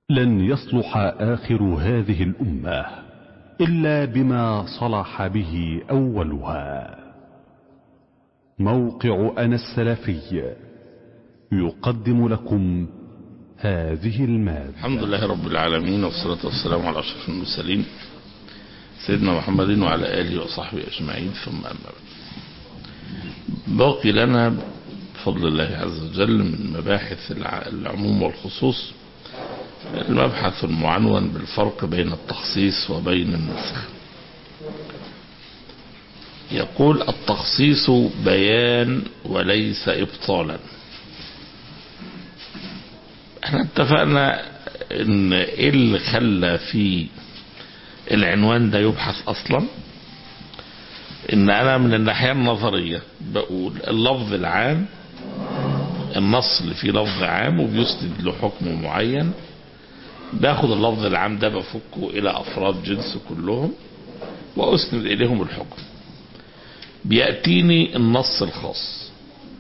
لن يصلح آخر هذه الأمة إلا بما صلح به أولها موقع أنا السلفي يقدم لكم هذه المادة الحمد لله رب العالمين والصلاة والسلام على أشرف المرسلين سيدنا محمد وعلى آله وصحبه أجمعين ثم أما بعد باقي لنا بفضل الله عز وجل من مباحث العموم والخصوص المبحث المعنون بالفرق بين التخصيص وبين النسخ يقول التخصيص بيان وليس ابطالا احنا اتفقنا ان ايه اللي خلى في العنوان ده يبحث اصلا ان انا من الناحية النظرية بقول اللفظ العام النص اللي فيه لفظ عام وبيسند له حكم معين باخد اللفظ العام ده بفكه الى افراد جنس كلهم واسند اليهم الحكم بيأتيني النص الخاص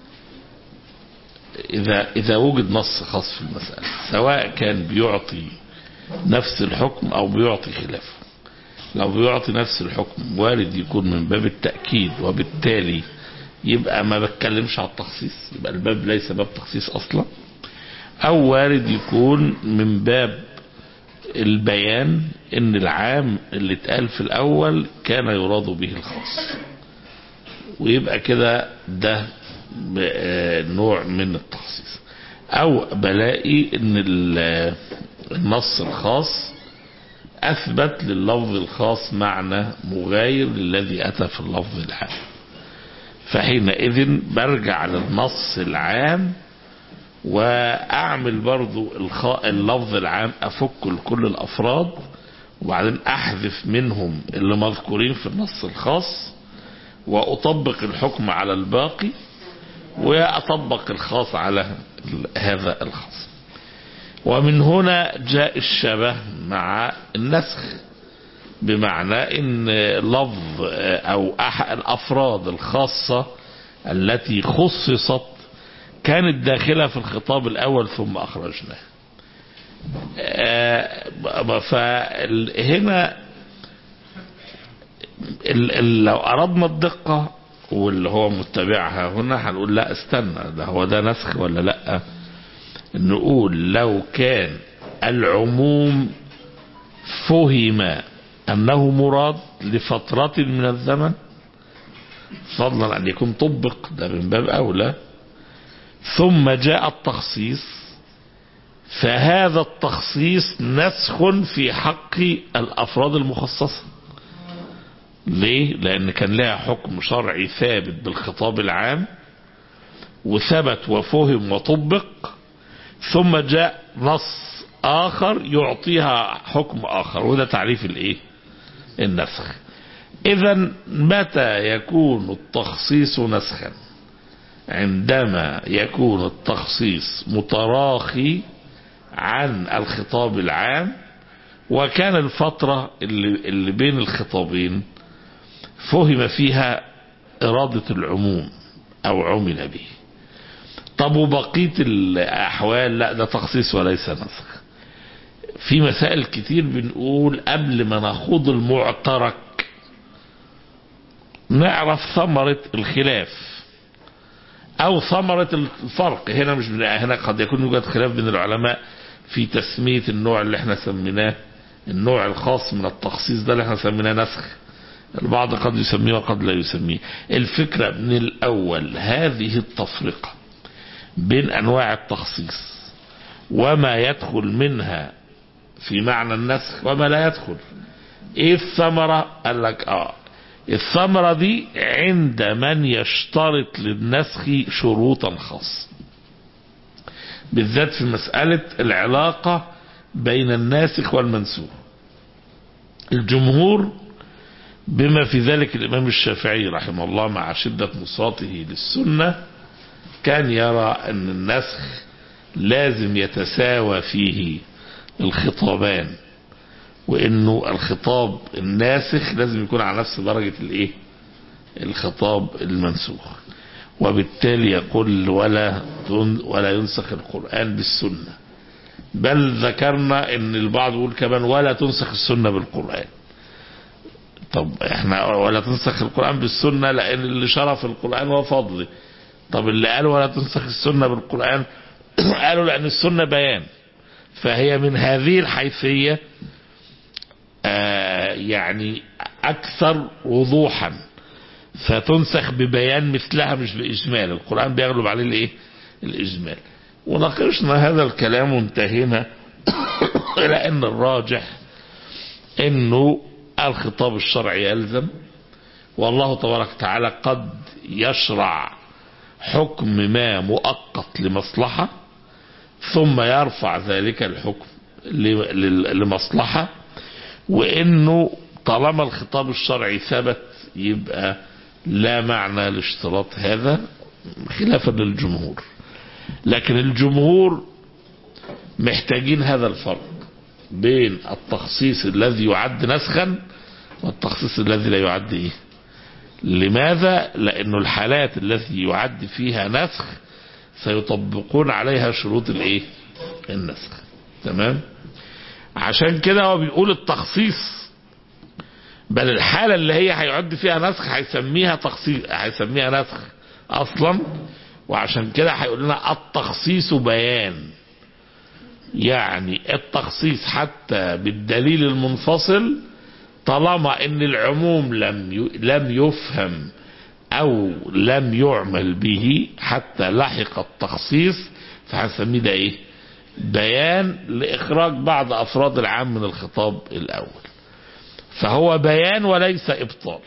إذا إذا وجد نص خاص في المسألة سواء كان بيعطي نفس الحكم أو بيعطي خلافه لو بيعطي نفس الحكم وارد يكون من باب التأكيد وبالتالي يبقى ما بتكلمش على التخصيص يبقى الباب ليس باب تخصيص أصلا أو وارد يكون من باب البيان ان العام اللي اتقال في الأول كان يراد به الخاص ويبقى كده ده نوع من التخصيص او بلاقي ان النص الخاص اثبت لللفظ الخاص معنى مغاير للذي اتى في اللفظ العام فحينئذ برجع للنص العام واعمل برضو اللفظ العام افك لكل الافراد وبعدين احذف منهم اللي مذكورين في النص الخاص واطبق الحكم على الباقي واطبق الخاص على هذا الخاص ومن هنا جاء الشبه مع النسخ بمعنى ان لفظ او الافراد الخاصة التي خصصت كانت داخلة في الخطاب الاول ثم اخرجناه فهنا لو اردنا الدقة واللي هو متبعها هنا هنقول لا استنى ده هو ده نسخ ولا لا نقول لو كان العموم فهم انه مراد لفترة من الزمن فضلا ان يكون طبق ده من باب اولى ثم جاء التخصيص فهذا التخصيص نسخ في حق الافراد المخصصه ليه لان كان لها حكم شرعي ثابت بالخطاب العام وثبت وفهم وطبق ثم جاء نص اخر يعطيها حكم اخر وده تعريف الايه النسخ اذا متى يكون التخصيص نسخا عندما يكون التخصيص متراخي عن الخطاب العام وكان الفترة اللي, اللي بين الخطابين فهم فيها إرادة العموم أو عمل به طب وبقية الأحوال لا ده تخصيص وليس نسخ في مسائل كتير بنقول قبل ما نخوض المعترك نعرف ثمرة الخلاف أو ثمرة الفرق هنا مش هنا قد يكون يوجد خلاف بين العلماء في تسمية النوع اللي احنا سميناه النوع الخاص من التخصيص ده اللي احنا سميناه نسخ البعض قد يسميه وقد لا يسميه الفكرة من الأول هذه التفرقة بين أنواع التخصيص وما يدخل منها في معنى النسخ وما لا يدخل ايه الثمرة قال لك اه الثمرة دي عند من يشترط للنسخ شروطا خاصة بالذات في مسألة العلاقة بين الناسخ والمنسوخ الجمهور بما في ذلك الإمام الشافعي رحمه الله مع شدة نصاته للسنة كان يرى أن النسخ لازم يتساوى فيه الخطابان وانه الخطاب الناسخ لازم يكون على نفس درجة الايه الخطاب المنسوخ وبالتالي يقول ولا ولا ينسخ القرآن بالسنة بل ذكرنا ان البعض يقول كمان ولا تنسخ السنة بالقرآن طب احنا ولا تنسخ القرآن بالسنة لان اللي شرف القرآن هو فضله طب اللي قالوا ولا تنسخ السنة بالقرآن قالوا لان السنة بيان فهي من هذه الحيثية آه يعني اكثر وضوحا فتنسخ ببيان مثلها مش باجمال القرآن بيغلب عليه الايه الاجمال وناقشنا هذا الكلام وانتهينا الى ان الراجح انه الخطاب الشرعي يلزم والله تبارك وتعالى قد يشرع حكم ما مؤقت لمصلحة ثم يرفع ذلك الحكم لمصلحة وانه طالما الخطاب الشرعي ثبت يبقى لا معنى لاشتراط هذا خلافا للجمهور لكن الجمهور محتاجين هذا الفرق بين التخصيص الذي يعد نسخا والتخصيص الذي لا يعد ايه لماذا لانه الحالات التي يعد فيها نسخ سيطبقون عليها شروط الايه النسخ تمام عشان كده هو بيقول التخصيص بل الحالة اللي هي هيعد فيها نسخ هيسميها تخصيص هيسميها نسخ اصلا وعشان كده هيقول لنا التخصيص بيان يعني التخصيص حتى بالدليل المنفصل طالما ان العموم لم لم يفهم او لم يعمل به حتى لحق التخصيص فهنسميه ده ايه بيان لاخراج بعض افراد العام من الخطاب الاول فهو بيان وليس ابطال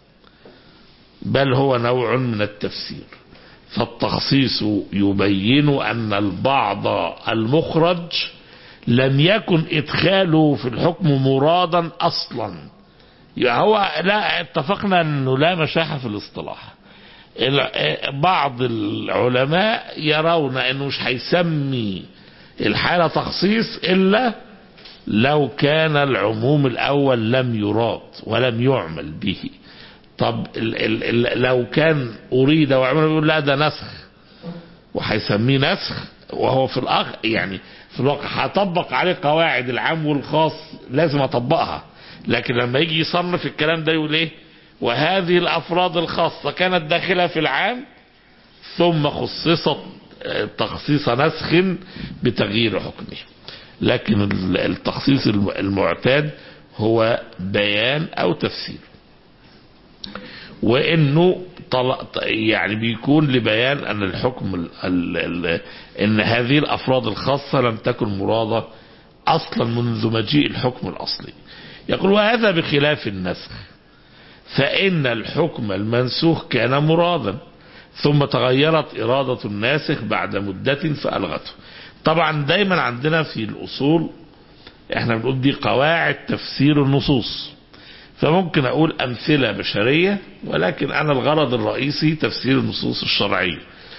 بل هو نوع من التفسير فالتخصيص يبين ان البعض المخرج لم يكن ادخاله في الحكم مرادا اصلا يبقى هو لا اتفقنا انه لا مشاحة في الاصطلاح بعض العلماء يرون انه مش هيسمي الحالة تخصيص الا لو كان العموم الاول لم يراد ولم يعمل به طب ال ال لو كان اريد وعمل يقول لا ده نسخ وهيسميه نسخ وهو في الاخ يعني في الواقع هطبق عليه قواعد العام والخاص لازم اطبقها لكن لما يجي يصنف الكلام ده يقول ايه وهذه الافراد الخاصة كانت داخلة في العام ثم خصصت تخصيص نسخ بتغيير حكمه لكن التخصيص المعتاد هو بيان او تفسير وانه يعني بيكون لبيان ان الحكم ال ال ال ان هذه الافراد الخاصة لم تكن مرادة اصلا منذ مجيء الحكم الاصلي يقول وهذا بخلاف النسخ فان الحكم المنسوخ كان مرادا ثم تغيرت ارادة الناسخ بعد مدة فالغته طبعا دايما عندنا في الاصول احنا بنقول دي قواعد تفسير النصوص فممكن اقول امثلة بشرية ولكن انا الغرض الرئيسي تفسير النصوص الشرعية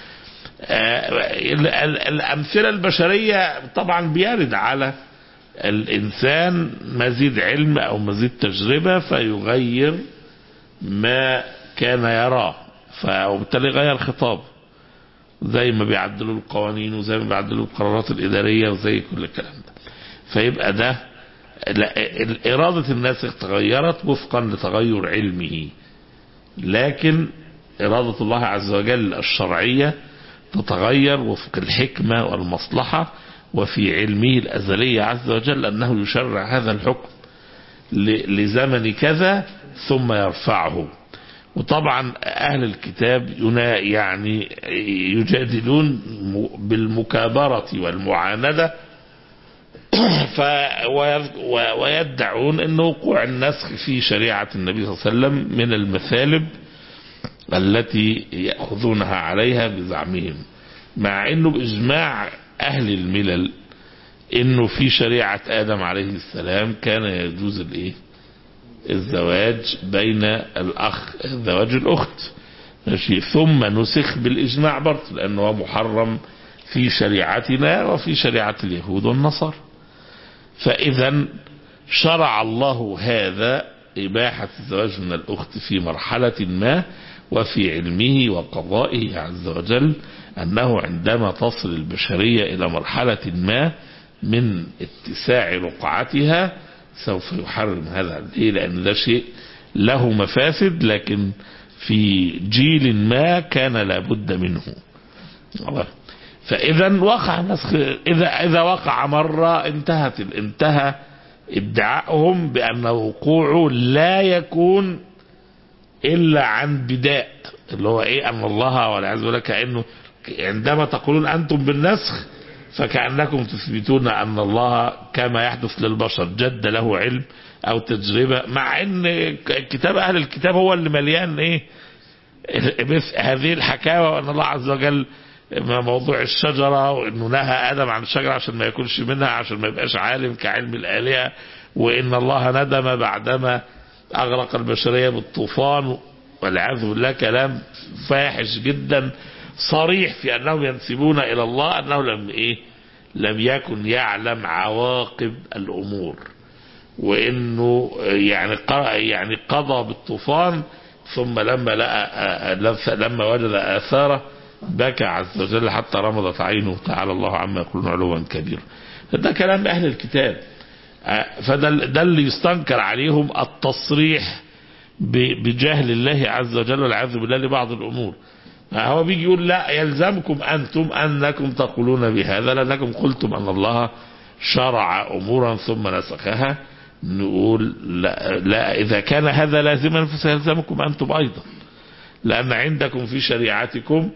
الامثلة البشرية طبعا بيرد على الانسان مزيد علم او مزيد تجربة فيغير ما كان يراه وبالتالي غير خطاب زي ما بيعدلوا القوانين وزي ما بيعدلوا القرارات الادارية وزي كل الكلام ده فيبقى ده إرادة الناسخ تغيرت وفقا لتغير علمه لكن إرادة الله عز وجل الشرعية تتغير وفق الحكمة والمصلحة وفي علمه الأزلي عز وجل أنه يشرع هذا الحكم لزمن كذا ثم يرفعه وطبعا أهل الكتاب يعني يجادلون بالمكابرة والمعاندة ف ويدعون أن وقوع النسخ في شريعة النبي صلى الله عليه وسلم من المثالب التي يأخذونها عليها بزعمهم مع أنه بإجماع أهل الملل أنه في شريعة آدم عليه السلام كان يجوز الإيه الزواج بين الأخ زواج الأخت ماشي ثم نسخ بالإجماع برضه لأنه محرم في شريعتنا وفي شريعة اليهود والنصارى فإذا شرع الله هذا إباحة الزواج من الأخت في مرحلة ما وفي علمه وقضائه عز وجل أنه عندما تصل البشرية إلى مرحلة ما من اتساع رقعتها سوف يحرم هذا ليه لأن ده شيء له مفاسد لكن في جيل ما كان لابد منه فإذا وقع نسخ إذا إذا وقع مرة انتهت انتهى ادعائهم بأن وقوعه لا يكون إلا عن بداء اللي هو إيه أن الله والعياذ بالله كأنه عندما تقولون أنتم بالنسخ فكأنكم تثبتون أن الله كما يحدث للبشر جد له علم أو تجربة مع أن كتاب أهل الكتاب هو اللي مليان إيه مثل هذه الحكاوى وأن الله عز وجل موضوع الشجرة وأنه نهى آدم عن الشجرة عشان ما يكونش منها عشان ما يبقاش عالم كعلم الآلهة وإن الله ندم بعدما أغرق البشرية بالطوفان والعياذ بالله كلام فاحش جدا صريح في أنهم ينسبون إلى الله أنه لم إيه لم يكن يعلم عواقب الأمور وإنه يعني يعني قضى بالطوفان ثم لما لقى لما وجد آثاره بكى عز وجل حتى رمضت عينه تعالى الله عما يقولون علوا كبيرا ده كلام أهل الكتاب فده ده اللي يستنكر عليهم التصريح بجهل الله عز وجل والعياذ بالله لبعض الأمور هو بيجي يقول لا يلزمكم أنتم أنكم تقولون بهذا لأنكم قلتم أن الله شرع أمورا ثم نسخها نقول لا, لا إذا كان هذا لازما فسيلزمكم أنتم أيضا لأن عندكم في شريعتكم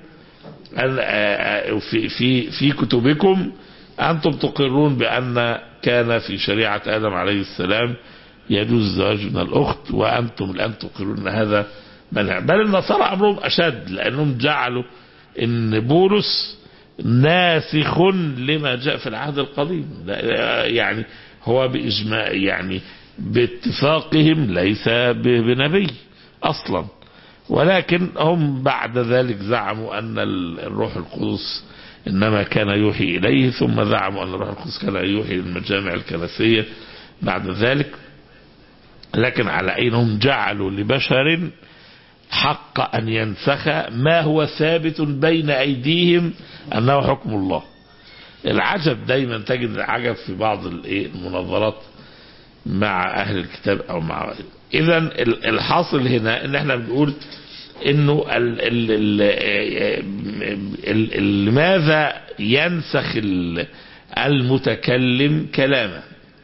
في في في كتبكم أنتم تقرون بأن كان في شريعة آدم عليه السلام يجوز الزواج من الأخت وأنتم الآن تقرون هذا منع بل النصارى أمرهم أشد لأنهم جعلوا أن بولس ناسخ لما جاء في العهد القديم يعني هو بإجماع يعني باتفاقهم ليس بنبي أصلا ولكن هم بعد ذلك زعموا أن الروح القدس إنما كان يوحي إليه ثم زعموا أن الروح القدس كان يوحي للمجامع الكنسية بعد ذلك لكن على أنهم جعلوا لبشر حق أن ينسخ ما هو ثابت بين أيديهم أنه حكم الله العجب دايما تجد العجب في بعض المناظرات مع أهل الكتاب أو مع إذا الحاصل هنا إن احنا بنقول إنه ال ال ال ال لماذا ينسخ المتكلم كلامه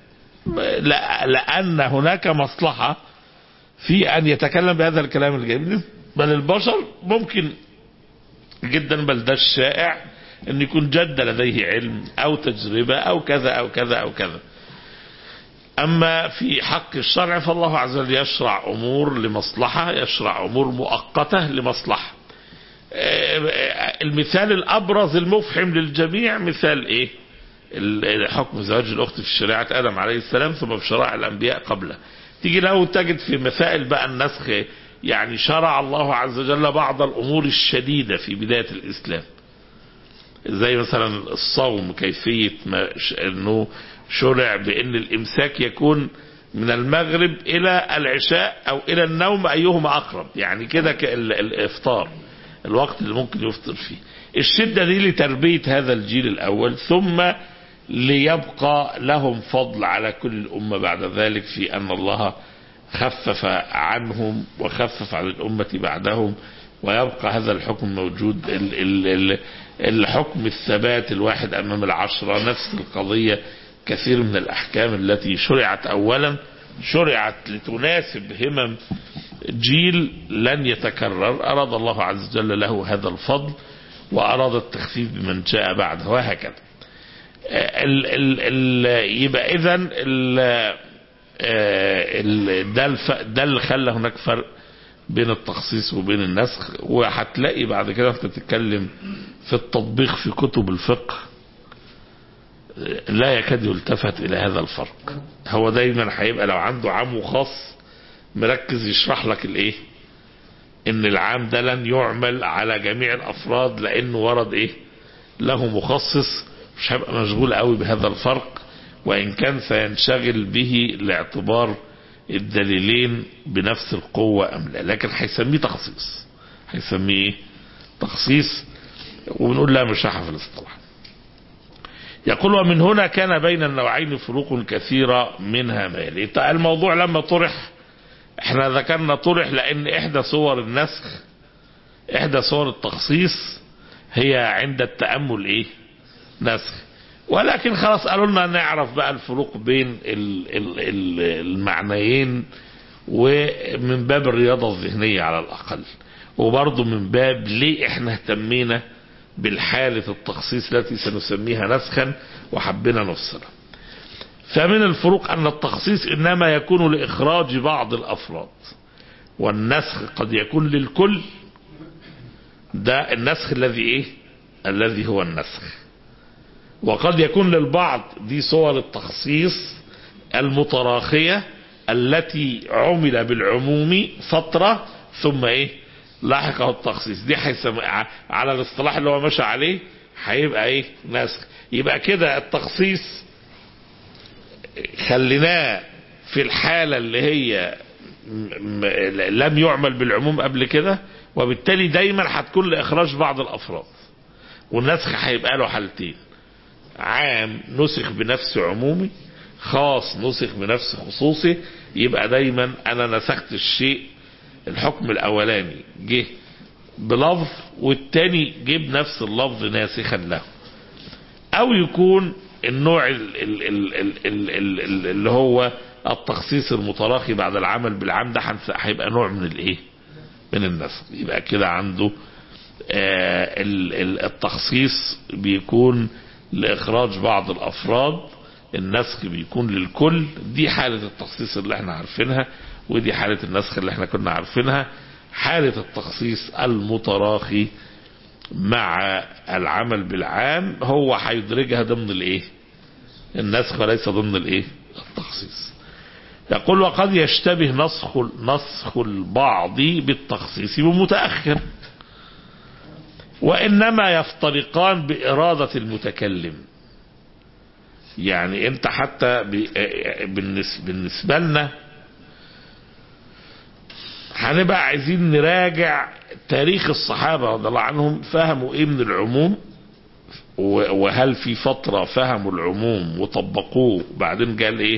لأن هناك مصلحة في أن يتكلم بهذا الكلام الجيد بل البشر ممكن جدا بل ده الشائع أن يكون جد لديه علم أو تجربة أو كذا أو كذا أو كذا أما في حق الشرع فالله عز وجل يشرع أمور لمصلحة يشرع أمور مؤقتة لمصلحة المثال الأبرز المفحم للجميع مثال إيه حكم زواج الأخت في شريعة آدم عليه السلام ثم في شرائع الأنبياء قبله تيجي له تجد في مسائل بقى النسخ يعني شرع الله عز وجل بعض الأمور الشديدة في بداية الإسلام زي مثلا الصوم كيفية ما أنه شرع بأن الإمساك يكون من المغرب إلى العشاء أو إلى النوم أيهما أقرب يعني كده الإفطار الوقت اللي ممكن يفطر فيه الشدة دي لتربية هذا الجيل الأول ثم ليبقى لهم فضل على كل الأمة بعد ذلك في أن الله خفف عنهم وخفف عن الأمة بعدهم ويبقى هذا الحكم موجود ال ال ال الحكم الثبات الواحد أمام العشرة نفس القضية كثير من الأحكام التي شرعت أولا شرعت لتناسب همم جيل لن يتكرر أراد الله عز وجل له هذا الفضل وأراد التخفيف بمن جاء بعده وهكذا ال ال ال يبقى إذا ده ده اللي خلى هناك فرق بين التخصيص وبين النسخ وهتلاقي بعد كده انت تتكلم في التطبيق في كتب الفقه لا يكاد يلتفت الى هذا الفرق هو دايما هيبقى لو عنده عام وخاص مركز يشرح لك الايه ان العام ده لن يعمل على جميع الافراد لانه ورد ايه له مخصص مش هيبقى مشغول قوي بهذا الفرق وان كان سينشغل به لاعتبار الدليلين بنفس القوة ام لا لكن هيسميه تخصيص هيسميه ايه تخصيص وبنقول لا مش في الاصطلاح يقول ومن هنا كان بين النوعين فروق كثيرة منها ما يلي الموضوع لما طرح احنا ذكرنا طرح لان احدى صور النسخ احدى صور التخصيص هي عند التأمل ايه نسخ ولكن خلاص قالوا لنا نعرف بقى الفروق بين ال ال ال المعنيين ومن باب الرياضة الذهنية على الأقل وبرضه من باب ليه احنا اهتمينا بالحالة التخصيص التي سنسميها نسخا وحبنا نفصلها فمن الفروق أن التخصيص إنما يكون لإخراج بعض الأفراد والنسخ قد يكون للكل ده النسخ الذي إيه الذي هو النسخ وقد يكون للبعض دي صور التخصيص المتراخية التي عمل بالعموم فترة ثم إيه لاحقه التخصيص دي حيسم... على الاصطلاح اللي هو ماشي عليه هيبقى ايه نسخ يبقى كده التخصيص خليناه في الحالة اللي هي م... لم يعمل بالعموم قبل كده وبالتالي دايما هتكون لإخراج بعض الأفراد والنسخ هيبقى له حالتين عام نسخ بنفس عمومي خاص نسخ بنفس خصوصي يبقى دايما انا نسخت الشيء الحكم الاولاني جه بلفظ والتاني جه بنفس اللفظ ناسخا له او يكون النوع ال ال ال ال ال ال ال اللي هو التخصيص المتراخي بعد العمل بالعام ده هيبقى نوع من الايه من النسخ يبقى كده عنده آه التخصيص بيكون لاخراج بعض الافراد النسخ بيكون للكل دي حالة التخصيص اللي احنا عارفينها ودي حالة النسخ اللي احنا كنا عارفينها حالة التخصيص المتراخي مع العمل بالعام هو هيدرجها ضمن الايه النسخ وليس ضمن الايه التخصيص يقول وقد يشتبه نسخ نسخ البعض بالتخصيص بمتأخر وإنما يفترقان بإرادة المتكلم يعني انت حتى بالنسبة لنا هنبقى عايزين نراجع تاريخ الصحابة رضي الله عنهم فهموا ايه من العموم وهل في فترة فهموا العموم وطبقوه بعدين قال ايه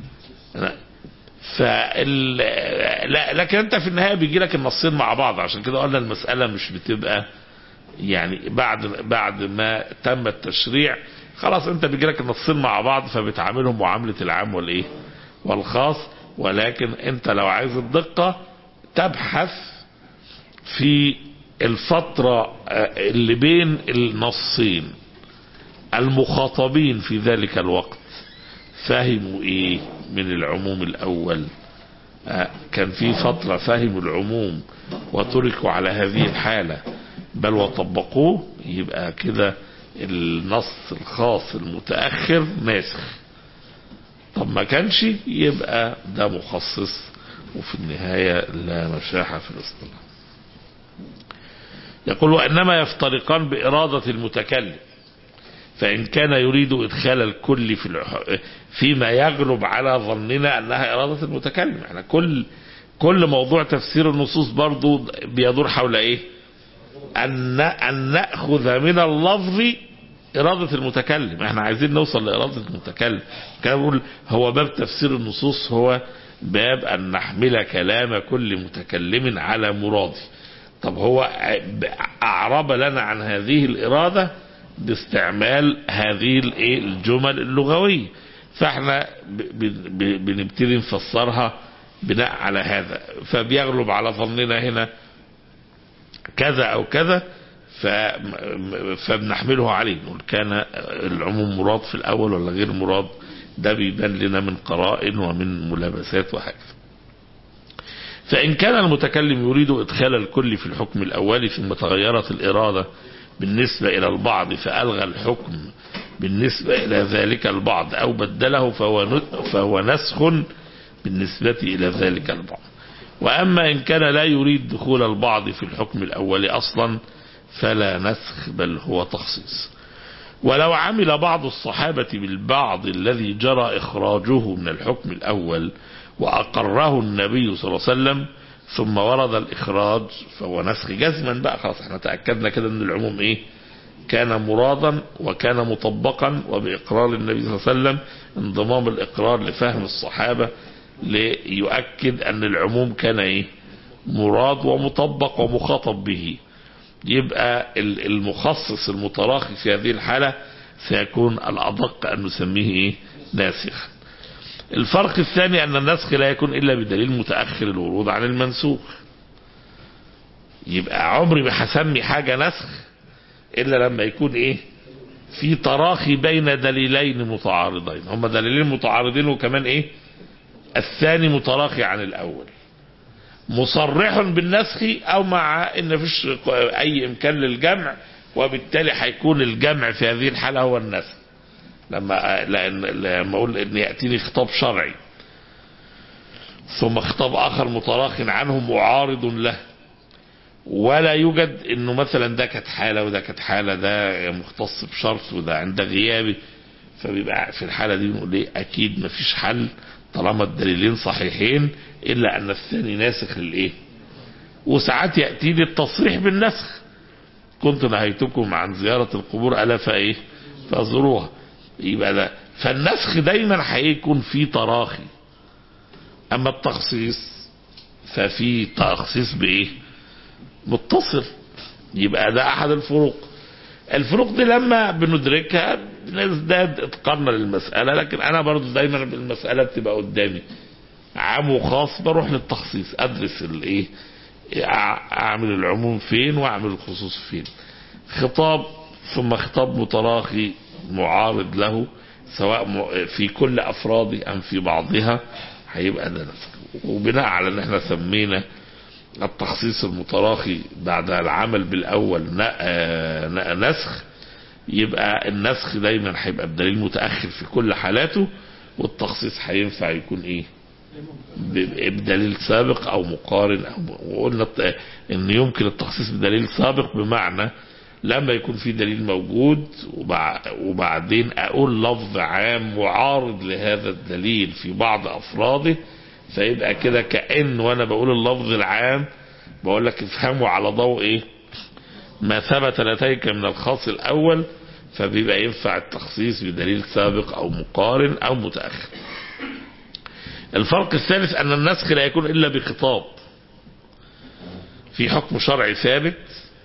فال... لا لكن انت في النهاية بيجي لك النصين مع بعض عشان كده قلنا المسألة مش بتبقى يعني بعد بعد ما تم التشريع خلاص انت بيجي لك النصين مع بعض فبتعاملهم معاملة العام والايه والخاص ولكن انت لو عايز الدقة تبحث في الفترة اللي بين النصين المخاطبين في ذلك الوقت فهموا ايه من العموم الاول كان في فترة فهموا العموم وتركوا على هذه الحالة بل وطبقوه يبقى كده النص الخاص المتأخر ناسخ طب ما كانش يبقى ده مخصص وفي النهاية لا مشاحة في الاصطلاح يقول وإنما يفترقان بإرادة المتكلم فإن كان يريد إدخال الكل في الح... فيما يغلب على ظننا أنها إرادة المتكلم احنا كل كل موضوع تفسير النصوص برضو بيدور حول إيه أن أن نأخذ من اللفظ إرادة المتكلم احنا عايزين نوصل لإرادة المتكلم كان بقول هو باب تفسير النصوص هو باب أن نحمل كلام كل متكلم على مراده طب هو أعرب لنا عن هذه الإرادة باستعمال هذه الجمل اللغوية فاحنا بنبتدي نفسرها بناء على هذا فبيغلب على ظننا هنا كذا او كذا فبنحمله عليه نقول كان العموم مراد في الاول ولا غير مراد ده بيبان لنا من قرائن ومن ملابسات وهكذا فإن كان المتكلم يريد إدخال الكل في الحكم الأولي ثم تغيرت الإرادة بالنسبة إلى البعض فألغى الحكم بالنسبة إلى ذلك البعض أو بدله فهو, فهو نسخ بالنسبة إلى ذلك البعض وأما إن كان لا يريد دخول البعض في الحكم الأول أصلا فلا نسخ بل هو تخصيص ولو عمل بعض الصحابة بالبعض الذي جرى إخراجه من الحكم الأول وأقره النبي صلى الله عليه وسلم ثم ورد الإخراج فهو نسخ جزما بقى خلاص احنا تأكدنا كده ان العموم ايه كان مرادا وكان مطبقا وبإقرار النبي صلى الله عليه وسلم انضمام الإقرار لفهم الصحابة ليؤكد أن العموم كان إيه مراد ومطبق ومخاطب به يبقى المخصص المتراخي في هذه الحالة سيكون الأدق أن نسميه إيه ناسخا الفرق الثاني أن النسخ لا يكون إلا بدليل متأخر الورود عن المنسوخ يبقى عمري ما هسمي حاجة نسخ إلا لما يكون إيه في تراخي بين دليلين متعارضين هما دليلين متعارضين وكمان إيه الثاني متراخي عن الأول مصرح بالنسخ أو مع إن مفيش أي إمكان للجمع وبالتالي هيكون الجمع في هذه الحالة هو النسخ لما لأن لما أقول إن يأتيني خطاب شرعي ثم خطاب آخر متراخ عنه معارض له ولا يوجد انه مثلا ده كانت حاله وده كانت حاله ده مختص بشرط وده عند غيابي فبيبقى في الحاله دي نقول ايه اكيد مفيش حل طالما الدليلين صحيحين الا ان الثاني ناسخ للايه وساعات ياتيني التصريح بالنسخ كنت نهيتكم عن زياره القبور الا فايه فزوروها يبقى ده فالنسخ دايما هيكون في تراخي اما التخصيص ففي تخصيص بايه متصل يبقى ده احد الفروق الفروق دي لما بندركها بنزداد اتقانا للمسألة لكن انا برضو دايما المسألة بتبقى قدامي عام وخاص بروح للتخصيص ادرس الايه اعمل العموم فين واعمل الخصوص فين خطاب ثم خطاب متراخي معارض له سواء في كل افراده ام في بعضها هيبقى ده نسخ وبناء على ان احنا سمينا التخصيص المتراخي بعد العمل بالاول نسخ يبقى النسخ دايما هيبقى بدليل متاخر في كل حالاته والتخصيص هينفع يكون ايه بدليل سابق او مقارن او وقلنا ان يمكن التخصيص بدليل سابق بمعنى لما يكون في دليل موجود وبعدين اقول لفظ عام معارض لهذا الدليل في بعض افراده فيبقى كده كأن وانا بقول اللفظ العام بقول لك افهموا على ضوء ايه ما ثبت لديك من الخاص الاول فبيبقى ينفع التخصيص بدليل سابق او مقارن او متأخر الفرق الثالث ان النسخ لا يكون الا بخطاب في حكم شرعي ثابت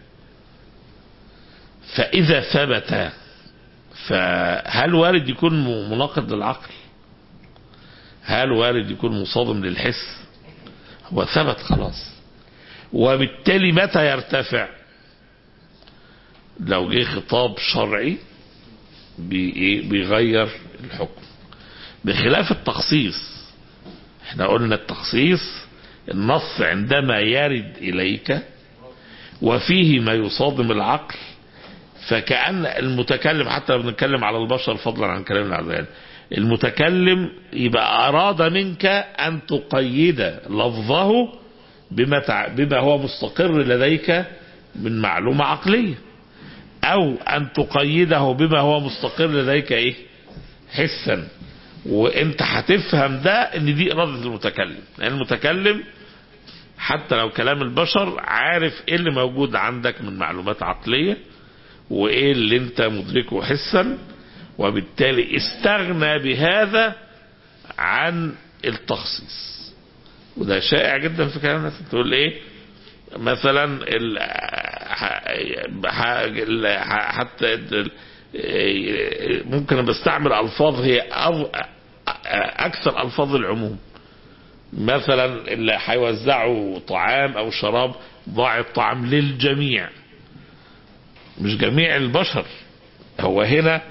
فاذا ثبت فهل وارد يكون مناقض للعقل هل وارد يكون مصادم للحس هو ثبت خلاص وبالتالي متى يرتفع لو جه خطاب شرعي بيغير الحكم بخلاف التخصيص احنا قلنا التخصيص النص عندما يرد اليك وفيه ما يصادم العقل فكأن المتكلم حتى لو بنتكلم على البشر فضلا عن كلامنا عن ذلك المتكلم يبقى أراد منك أن تقيد لفظه بما, تع... بما هو مستقر لديك من معلومة عقلية أو أن تقيده بما هو مستقر لديك إيه حسا وانت هتفهم ده ان دي إرادة المتكلم لأن المتكلم حتى لو كلام البشر عارف ايه اللي موجود عندك من معلومات عقلية وايه اللي انت مدركه حسا وبالتالي استغنى بهذا عن التخصيص وده شائع جدا في كلام الناس تقول ايه مثلا ال حتى ممكن بستعمل الفاظ هي اكثر الفاظ العموم مثلا اللي هيوزعوا طعام او شراب ضاع الطعام للجميع مش جميع البشر هو هنا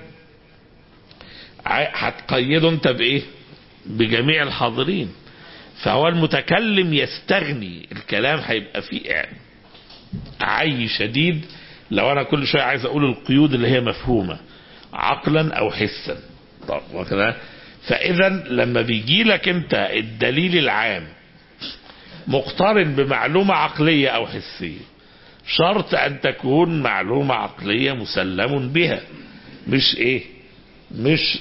هتقيده انت بايه بجميع الحاضرين فهو المتكلم يستغني الكلام هيبقى فيه عي شديد لو انا كل شويه عايز اقول القيود اللي هي مفهومه عقلا او حسا طب وكذا فاذا لما بيجي لك انت الدليل العام مقترن بمعلومة عقلية او حسية شرط ان تكون معلومة عقلية مسلم بها مش ايه مش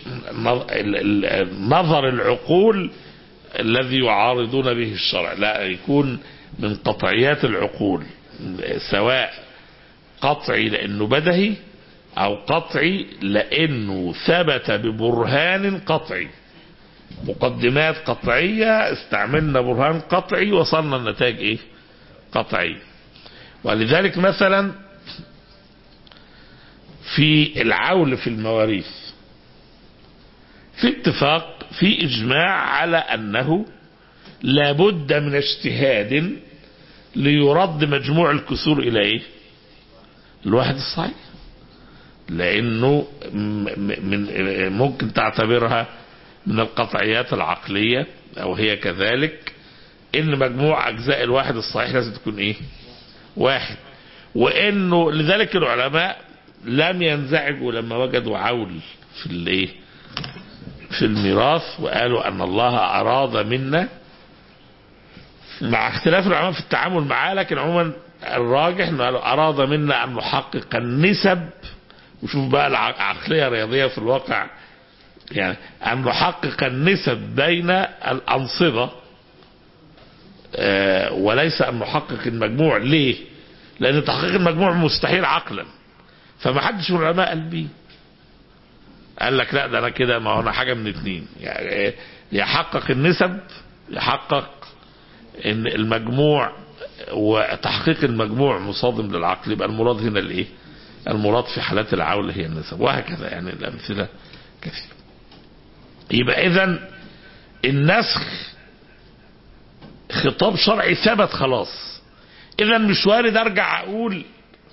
نظر العقول الذي يعارضون به الشرع لا يكون من قطعيات العقول سواء قطعي لانه بدهي او قطعي لانه ثبت ببرهان قطعي مقدمات قطعية استعملنا برهان قطعي وصلنا النتائج ايه قطعي ولذلك مثلا في العول في المواريث في اتفاق في اجماع على انه لابد من اجتهاد ليرد مجموع الكسور الى ايه الواحد الصحيح لانه من ممكن تعتبرها من القطعيات العقلية او هي كذلك ان مجموع اجزاء الواحد الصحيح لازم تكون ايه واحد وانه لذلك العلماء لم ينزعجوا لما وجدوا عول في الايه في الميراث وقالوا ان الله اراد منا مع اختلاف العلماء في التعامل معاه لكن عموما الراجح انه قالوا اراد منا ان نحقق النسب وشوف بقى العقليه الرياضيه في الواقع يعني أن نحقق النسب بين الأنصبة آه وليس أن نحقق المجموع ليه لأن تحقيق المجموع مستحيل عقلا فما حدش من العلماء قال بيه قال لك لا ده أنا كده ما هو أنا حاجة من اتنين يعني يحقق النسب يحقق ان المجموع وتحقيق المجموع مصادم للعقل يبقى المراد هنا الايه المراد في حالات العول هي النسب وهكذا يعني الامثله كثيره يبقى اذا النسخ خطاب شرعي ثبت خلاص اذا مش وارد ارجع اقول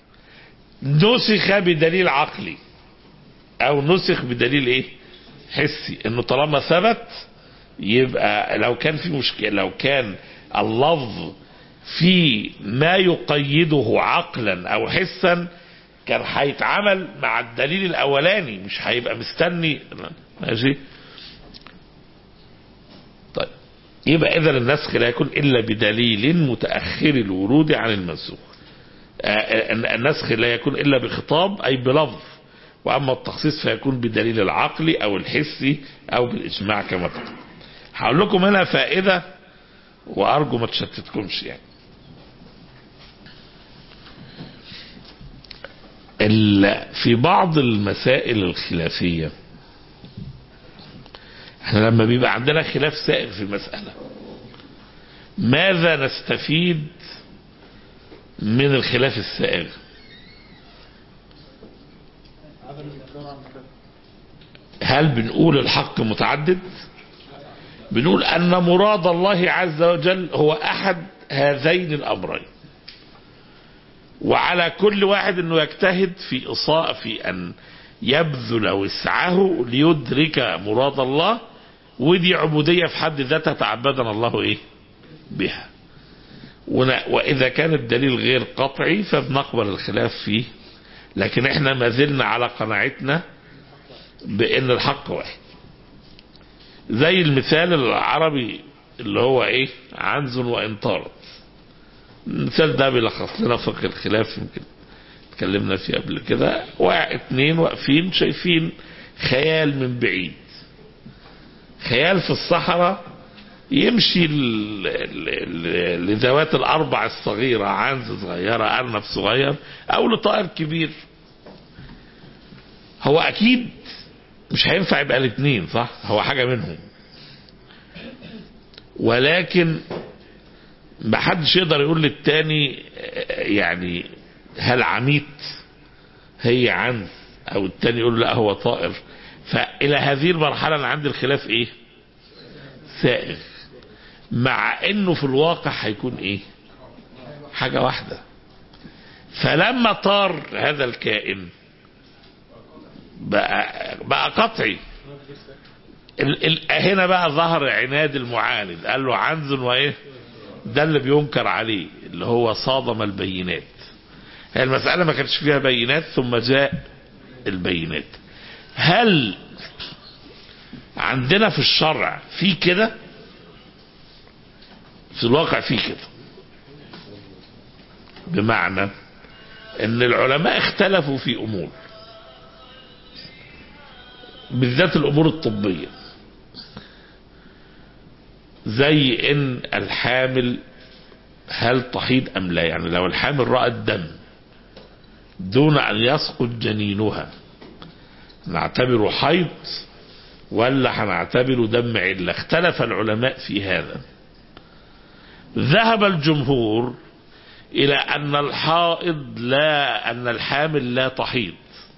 نسخ بدليل عقلي او نسخ بدليل ايه حسي انه طالما ثبت يبقى لو كان في مشكله لو كان اللفظ في ما يقيده عقلا او حسا كان هيتعمل مع الدليل الاولاني مش هيبقى مستني ماشي طيب يبقى اذا النسخ لا يكون الا بدليل متاخر الورود عن المنسوخ النسخ لا يكون الا بخطاب اي بلفظ واما التخصيص فيكون بدليل العقلي او الحسي او بالاجماع كما قلت هقول لكم هنا فائده وارجو ما تشتتكمش يعني في بعض المسائل الخلافية احنا لما بيبقى عندنا خلاف سائغ في مسألة ماذا نستفيد من الخلاف السائغ هل بنقول الحق متعدد بنقول ان مراد الله عز وجل هو احد هذين الامرين وعلى كل واحد انه يجتهد في اصاء في ان يبذل وسعه ليدرك مراد الله ودي عبودية في حد ذاتها تعبدنا الله ايه بها واذا كان الدليل غير قطعي فبنقبل الخلاف فيه لكن احنا ما زلنا على قناعتنا بان الحق واحد زي المثال العربي اللي هو ايه عنز وان طارت المثال ده بيلخص لنا فقه الخلاف يمكن اتكلمنا فيه قبل كده اتنين واقفين شايفين خيال من بعيد خيال في الصحراء يمشي لذوات الاربع الصغيرة عنز صغيرة ارنب صغير او لطائر كبير هو اكيد مش هينفع يبقى الاثنين صح هو حاجة منهم ولكن ما حدش يقدر يقول للتاني يعني هل عميت هي عنز او التاني يقول لا هو طائر فالى هذه المرحلة انا عندي الخلاف ايه سائغ مع انه في الواقع هيكون ايه حاجة واحدة فلما طار هذا الكائن بقى, بقى قطعي ال ال هنا بقى ظهر عناد المعاند قال له عنز وايه ده اللي بينكر عليه اللي هو صادم البينات هي المسألة ما كانش فيها بينات ثم جاء البينات هل عندنا في الشرع في كده في الواقع في كده بمعنى ان العلماء اختلفوا في امور بالذات الامور الطبيه زي ان الحامل هل تحيض ام لا يعني لو الحامل رأى الدم دون أن يسقط جنينها نعتبره حيض ولا هنعتبره دم علة اختلف العلماء في هذا ذهب الجمهور إلى أن الحائض لا أن الحامل لا تحيض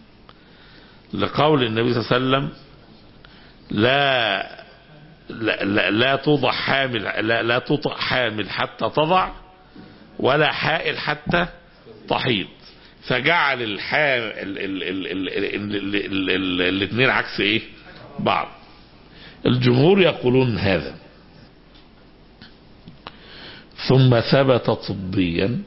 لقول النبي صلى الله عليه وسلم لا لا, لا, لا توضع حامل لا, لا تطع حامل حتى تضع ولا حائل حتى تحيض فجعل الحامل الاثنين عكس ايه بعض الجمهور يقولون هذا ثم ثبت طبيا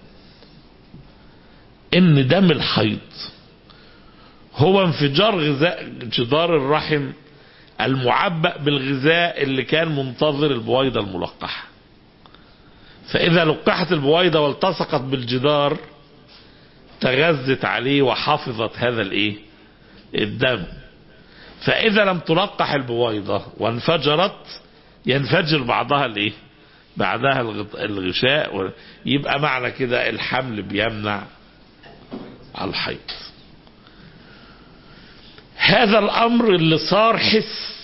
ان دم الحيض هو انفجار غذاء جدار الرحم المعبأ بالغذاء اللي كان منتظر البويضة الملقحة فإذا لقحت البويضة والتصقت بالجدار تغذت عليه وحفظت هذا الايه الدم فإذا لم تلقح البويضة وانفجرت ينفجر بعضها الايه بعدها الغشاء يبقى معنى كده الحمل بيمنع الحيض هذا الامر اللي صار حس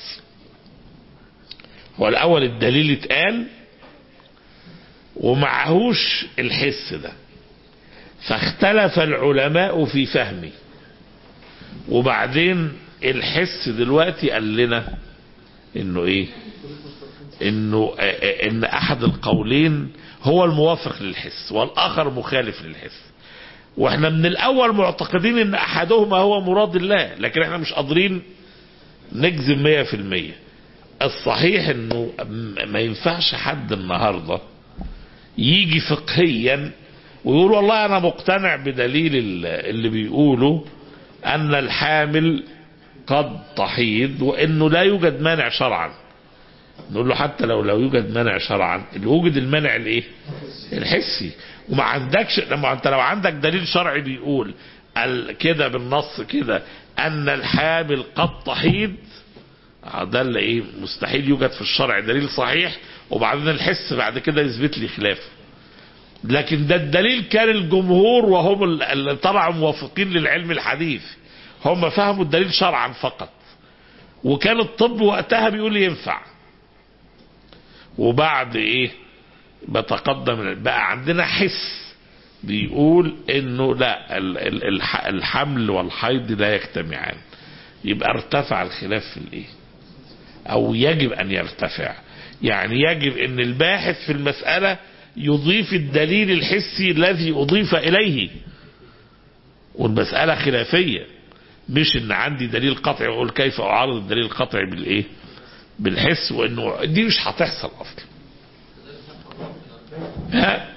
هو الاول الدليل اتقال ومعهوش الحس ده فاختلف العلماء في فهمه وبعدين الحس دلوقتي قال لنا انه ايه انه ان احد القولين هو الموافق للحس والاخر مخالف للحس واحنا من الاول معتقدين ان احدهما هو مراد الله لكن احنا مش قادرين نجزم مية في المية الصحيح انه ما ينفعش حد النهاردة يجي فقهيا ويقول والله انا مقتنع بدليل اللي بيقوله ان الحامل قد تحيض وانه لا يوجد مانع شرعا نقول له حتى لو لو يوجد مانع شرعا اللي وجد المانع الايه الحسي وما عندكش لما انت لو عندك دليل شرعي بيقول كده بالنص كده ان الحامل قد تحيض ده اللي ايه مستحيل يوجد في الشرع دليل صحيح وبعدين الحس بعد كده يثبت لي خلافه لكن ده الدليل كان الجمهور وهم اللي طلعوا موافقين للعلم الحديث هم فهموا الدليل شرعا فقط وكان الطب وقتها بيقول ينفع وبعد ايه بتقدم بقى عندنا حس بيقول انه لا الحمل والحيض لا يجتمعان يبقى ارتفع الخلاف في الايه او يجب ان يرتفع يعني يجب ان الباحث في المسألة يضيف الدليل الحسي الذي اضيف اليه والمسألة خلافية مش ان عندي دليل قطعي واقول كيف اعارض الدليل القطعي بالايه بالحس وانه دي مش هتحصل اصلا ها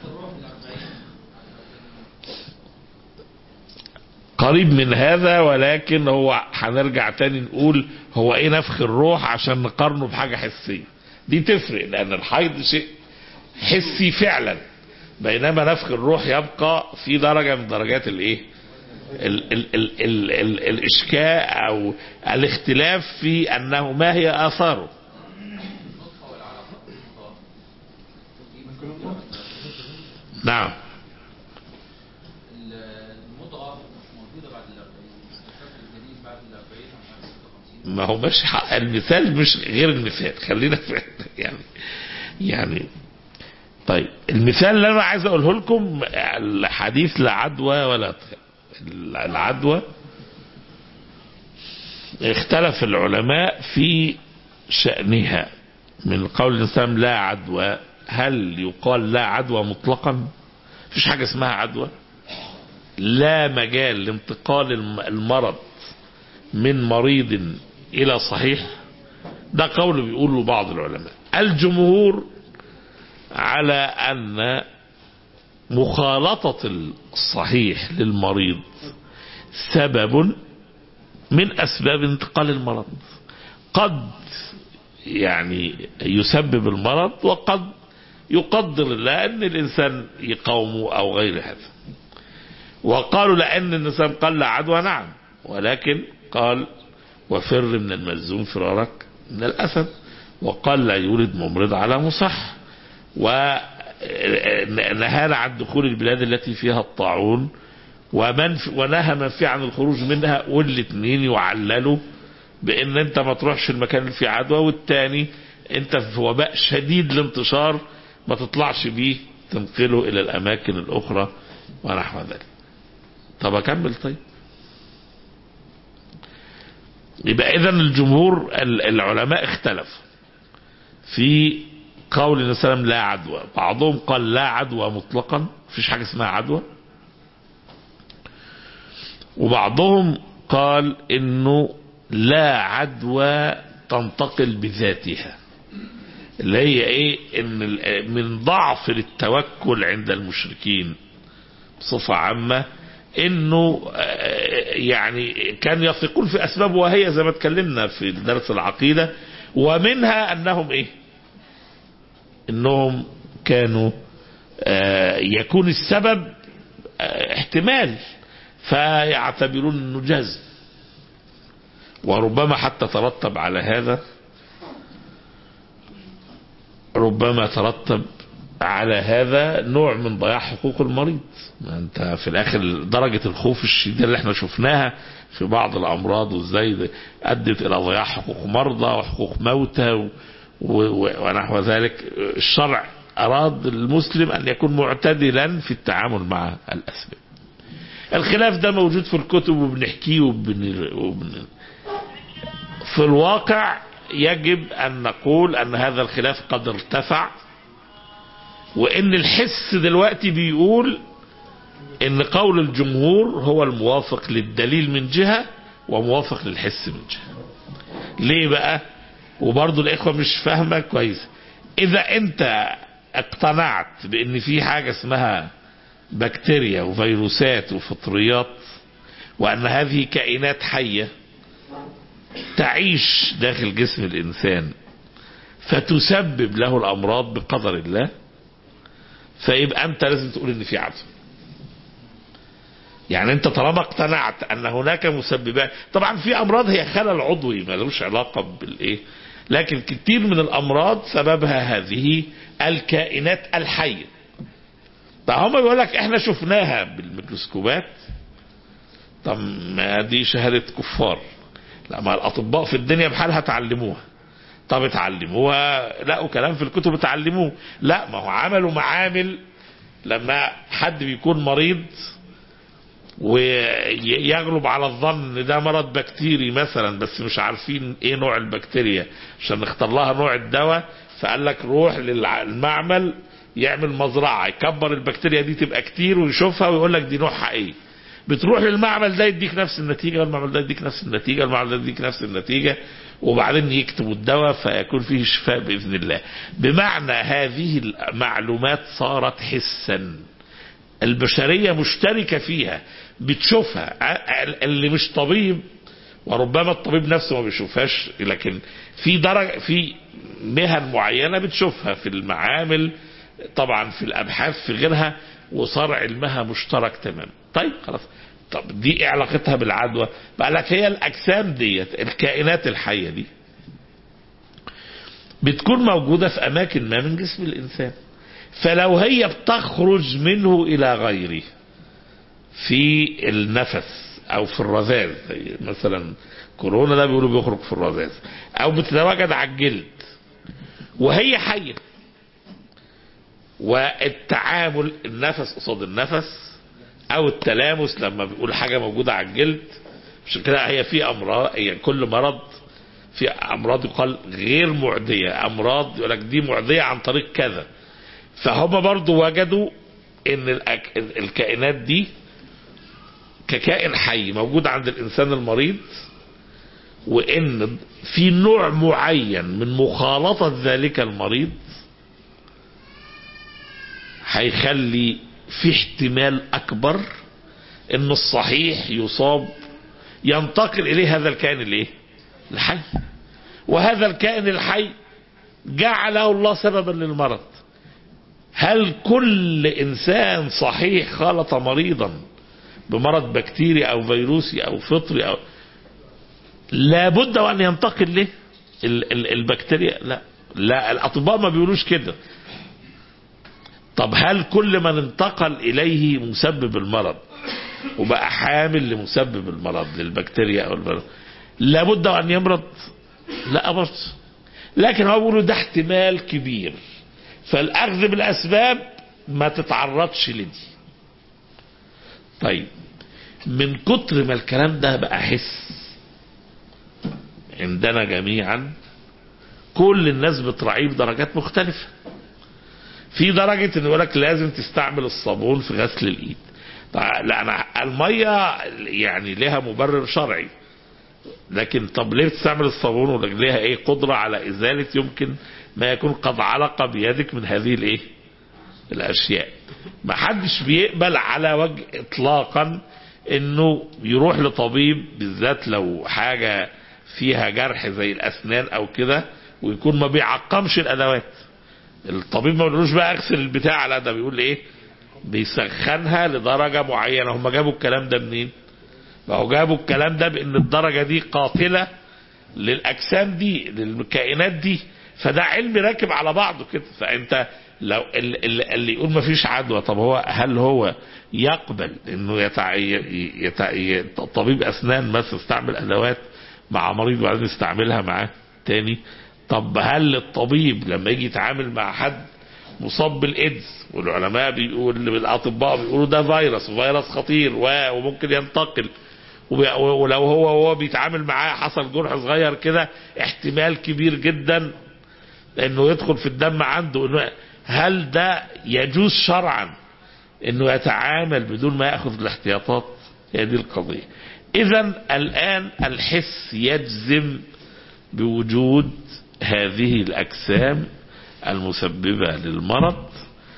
قريب من هذا ولكن هو هنرجع تاني نقول هو ايه نفخ الروح عشان نقارنه بحاجة حسية دي تفرق لان الحيض شيء حسي فعلا بينما نفخ الروح يبقى في درجة من درجات الايه ال ال ال ال ال الاشكاء او الاختلاف في انه ما هي اثاره نعم المضغة مش موجودة بعد الأربعين الشكل الجديد بعد الأربعين أو بعد 56 ما هو مش حق- المثال مش غير المثال خلينا في يعني يعني طيب المثال اللي انا عايز اقوله لكم الحديث لا عدوى ولا ط- العدوى اختلف العلماء في شأنها من قول الإنسان لا عدوى هل يقال لا عدوى مطلقا مفيش حاجة اسمها عدوى لا مجال لانتقال الم- المرض من مريض إلى صحيح ده قول بيقوله بعض العلماء الجمهور على أن مخالطة الصحيح للمريض سبب من أسباب انتقال المرض قد يعني يسبب المرض وقد يقدر الله أن الإنسان يقاومه أو غير هذا وقالوا لأن الإنسان قال لا عدوى نعم ولكن قال وفر من الملزوم فرارك من الأسد وقال لا يولد ممرض على مصح ونهانا عن دخول البلاد التي فيها الطاعون ومن ونهى من فيه عن الخروج منها والاثنين يعللوا بان انت ما تروحش المكان اللي فيه عدوى والتاني انت في وباء شديد الانتشار ما تطلعش بيه تنقله الى الاماكن الاخرى ونحو ذلك طب اكمل طيب يبقى اذا الجمهور ال- العلماء اختلفوا في قول النبي صلى الله عليه وسلم لا عدوى بعضهم قال لا عدوى مطلقا مفيش حاجه اسمها عدوى وبعضهم قال انه لا عدوى تنتقل بذاتها اللي هي ايه ان ال- من ضعف التوكل عند المشركين بصفة عامة انه آه، يعني كان يثقون في اسباب وهي زي ما اتكلمنا في درس العقيدة ومنها انهم ايه انهم كانوا آه، يكون السبب آه، احتمال فيعتبرون انه جزم وربما حتى ترتب على هذا ربما ترتب على هذا نوع من ضياع حقوق المريض ما انت في الاخر درجة الخوف الشديدة اللي احنا شفناها في بعض الامراض وازاي ده ادت الى ضياع حقوق مرضى وحقوق موتى و- و- ونحو ذلك الشرع اراد المسلم ان يكون معتدلا في التعامل مع الاسباب الخلاف ده موجود في الكتب وبنحكيه وبن... وبن... في الواقع يجب أن نقول أن هذا الخلاف قد ارتفع وأن الحس دلوقتي بيقول أن قول الجمهور هو الموافق للدليل من جهة وموافق للحس من جهة ليه بقى وبرضه الإخوة مش فاهمة كويس إذا أنت اقتنعت بأن في حاجة اسمها بكتيريا وفيروسات وفطريات وأن هذه كائنات حية تعيش داخل جسم الإنسان فتسبب له الأمراض بقدر الله فيبقى أنت لازم تقول إن في عدوى يعني أنت طالما اقتنعت أن هناك مسببات طبعا في أمراض هي خلل عضوي ملوش علاقة بالإيه لكن كتير من الأمراض سببها هذه الكائنات الحية طب هم بيقول لك احنا شفناها بالميكروسكوبات طب ما دي شهادة كفار لا ما الأطباء في الدنيا بحالها تعلموها طب اتعلموها لقوا كلام في الكتب اتعلموه لا ما هو عملوا معامل لما حد بيكون مريض ويغلب على الظن ان ده مرض بكتيري مثلا بس مش عارفين ايه نوع البكتيريا عشان نختار لها نوع الدواء فقال لك روح للمعمل يعمل مزرعه يكبر البكتيريا دي تبقى كتير ويشوفها ويقول لك دي نوعها ايه بتروح للمعمل ده يديك نفس النتيجه والمعمل ده يديك نفس النتيجه والمعمل ده يديك نفس النتيجه وبعدين يكتبوا الدواء فيكون فيه شفاء باذن الله بمعنى هذه المعلومات صارت حسا البشريه مشتركه فيها بتشوفها اللي مش طبيب وربما الطبيب نفسه ما بيشوفهاش لكن في درجه في مهن معينه بتشوفها في المعامل طبعا في الابحاث في غيرها وصار علمها مشترك تماما طيب خلاص طب دي ايه علاقتها بالعدوى بقى لك هي الاجسام ديت الكائنات الحيه دي بتكون موجوده في اماكن ما من جسم الانسان فلو هي بتخرج منه الى غيره في النفس او في الرذاذ زي مثلا كورونا ده بيقولوا بيخرج في الرذاذ او بتتواجد على الجلد وهي حيه والتعامل النفس قصاد النفس او التلامس لما بيقول حاجه موجوده على الجلد عشان كده هي في امراض هي كل مرض في امراض يقال غير معديه امراض يقول لك دي معديه عن طريق كذا فهم برضو وجدوا ان الأك... الكائنات دي ككائن حي موجود عند الانسان المريض وان في نوع معين من مخالطه ذلك المريض هيخلي في احتمال اكبر ان الصحيح يصاب ينتقل اليه هذا الكائن الايه الحي وهذا الكائن الحي جعله الله سببا للمرض هل كل انسان صحيح خالط مريضا بمرض بكتيري او فيروسي او فطري او لابد وان ينتقل له البكتيريا لا لا الاطباء ما بيقولوش كده طب هل كل من انتقل اليه مسبب المرض وبقى حامل لمسبب المرض للبكتيريا او المرض لابد ان يمرض لا برضه لكن هو بيقولوا ده احتمال كبير فالاخذ بالاسباب ما تتعرضش لدي طيب من كتر ما الكلام ده بقى حس عندنا جميعا كل الناس بتراعيه بدرجات مختلفة في درجة ان يقول لك لازم تستعمل الصابون في غسل الايد طيب لا انا المية يعني لها مبرر شرعي لكن طب ليه تستعمل الصابون ولا ليها ايه قدرة على ازالة يمكن ما يكون قد علق بيدك من هذه الايه الاشياء ما حدش بيقبل على وجه اطلاقا انه يروح لطبيب بالذات لو حاجة فيها جرح زي الاسنان او كده ويكون ما بيعقمش الادوات الطبيب ما بيقولوش بقى اغسل البتاع لا ده بيقول ايه بيسخنها لدرجة معينة هم جابوا الكلام ده منين ما هو جابوا الكلام ده بان الدرجة دي قاتلة للاجسام دي للكائنات دي فده علم راكب على بعضه كده فانت لو ال- ال- اللي يقول ما فيش عدوى طب هو هل هو يقبل انه يتع... يتع... يت... طبيب اسنان مثلا يستعمل ادوات مع مريض وبعدين يستعملها معاه تاني طب هل الطبيب لما يجي يتعامل مع حد مصاب بالايدز والعلماء بيقول الاطباء بيقولوا ده فيروس فيروس خطير و- وممكن ينتقل وبي- ولو هو وهو بيتعامل معاه حصل جرح صغير كده احتمال كبير جدا انه يدخل في الدم عنده انه هل ده يجوز شرعا انه يتعامل بدون ما ياخذ الاحتياطات هي دي القضيه اذا الان الحس يجزم بوجود هذه الاجسام المسببه للمرض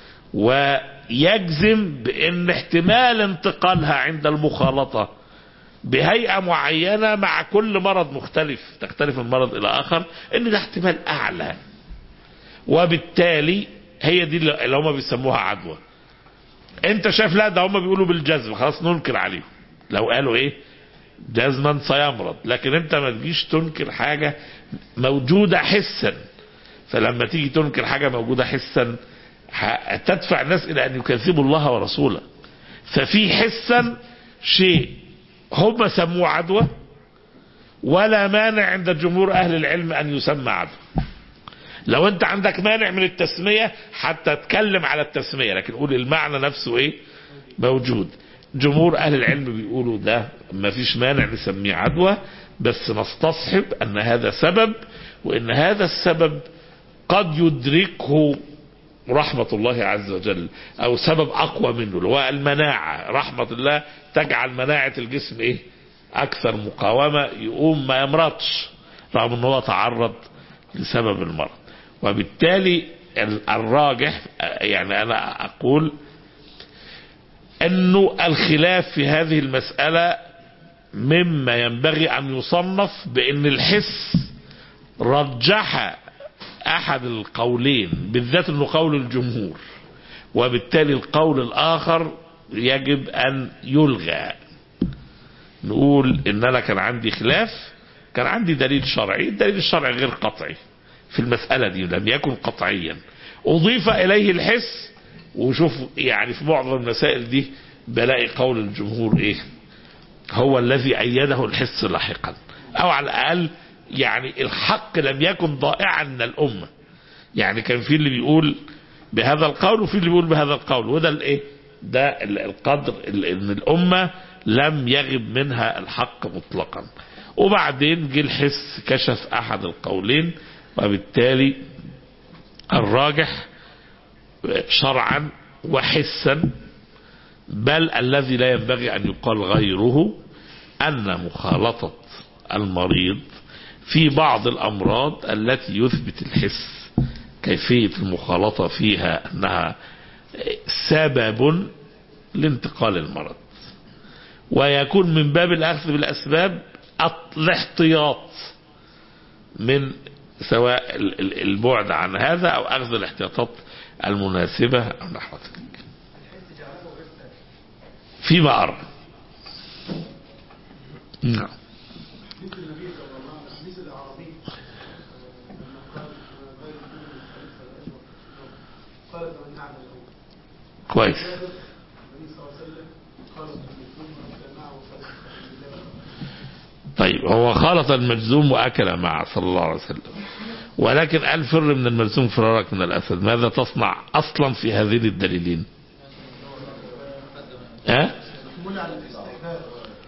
ويجزم بان احتمال انتقالها عند المخالطه بهيئه معينه مع كل مرض مختلف تختلف من مرض الى اخر ان ده احتمال اعلى وبالتالي هي دي اللي هم بيسموها عدوى انت شايف لا ده هم بيقولوا بالجزم خلاص ننكر عليهم لو قالوا ايه جزما سيمرض لكن انت ما تجيش تنكر حاجة موجودة حسا فلما تيجي تنكر حاجة موجودة حسا ه- تدفع الناس الى ان يكذبوا الله ورسوله ففي حسا شيء هم سموه عدوى ولا مانع عند جمهور اهل العلم ان يسمى عدوى لو انت عندك مانع من التسمية حتى تتكلم على التسمية لكن قول المعنى نفسه ايه موجود جمهور اهل العلم بيقولوا ده ما فيش مانع نسميه عدوى بس نستصحب ان هذا سبب وان هذا السبب قد يدركه رحمة الله عز وجل او سبب اقوى منه اللي هو المناعة رحمة الله تجعل مناعة الجسم ايه اكثر مقاومة يقوم ما يمرضش رغم ان هو تعرض لسبب المرض وبالتالي ال- الراجح يعني انا اقول انه الخلاف في هذه المسألة مما ينبغي ان يصنف بان الحس رجح احد القولين بالذات انه قول الجمهور وبالتالي القول الاخر يجب ان يلغى نقول ان انا كان عندي خلاف كان عندي دليل شرعي الدليل الشرعي غير قطعي في المسألة دي لم يكن قطعيا أضيف إليه الحس وشوف يعني في معظم المسائل دي بلاقي قول الجمهور إيه هو الذي أيده الحس لاحقا أو على الأقل يعني الحق لم يكن ضائعا من الأمة يعني كان في اللي بيقول بهذا القول وفي اللي بيقول بهذا القول وده الايه ده ال- القدر ال- ان الامه لم يغب منها الحق مطلقا وبعدين جه الحس كشف احد القولين وبالتالي الراجح شرعا وحسا بل الذي لا ينبغي ان يقال غيره ان مخالطه المريض في بعض الامراض التي يثبت الحس كيفيه المخالطه فيها انها سبب لانتقال المرض ويكون من باب الاخذ بالاسباب الط- الاحتياط من سواء ال- ال- البعد عن هذا او اخذ الاحتياطات المناسبه او نحو ذلك فيما ارى نعم يمكن النبي صلى الله عليه وسلم مثل العربي لما قال غير الدين الخليفه الاشرف قال فمن اعلى له كويس النبي صلى الله عليه وسلم خلط المفهوم والجماعة وخلط الله طيب هو خلط المجزوم واكل معه صلى الله عليه وسلم ولكن قال فر من المجزوم فرارك من الاسد ماذا تصنع اصلا في هذين الدليلين ها محمول على الاستحباب